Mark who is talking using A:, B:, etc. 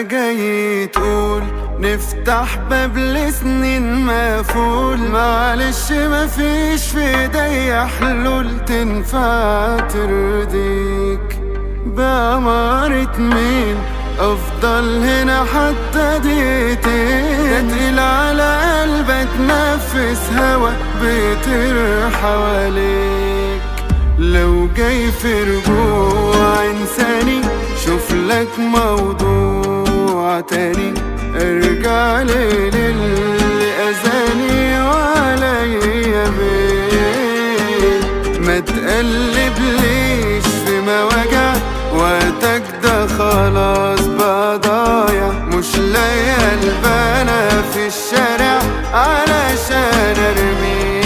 A: ولا جاي تقول نفتح باب لسنين مقفول معلش مفيش في ايديا حلول تنفع ترضيك بأمارة مين افضل هنا حتى دقيقتين تقيل على قلبي اتنفس هوا بيطير حواليك لو جاي في رجوع انساني شوف لك موضوع تاني ارجع لي للي اذاني وعليا بيه ما تقلب ليش في مواجع وقتك ده خلاص بقى ضايع مش لاقي البنا في الشارع علشان ارميه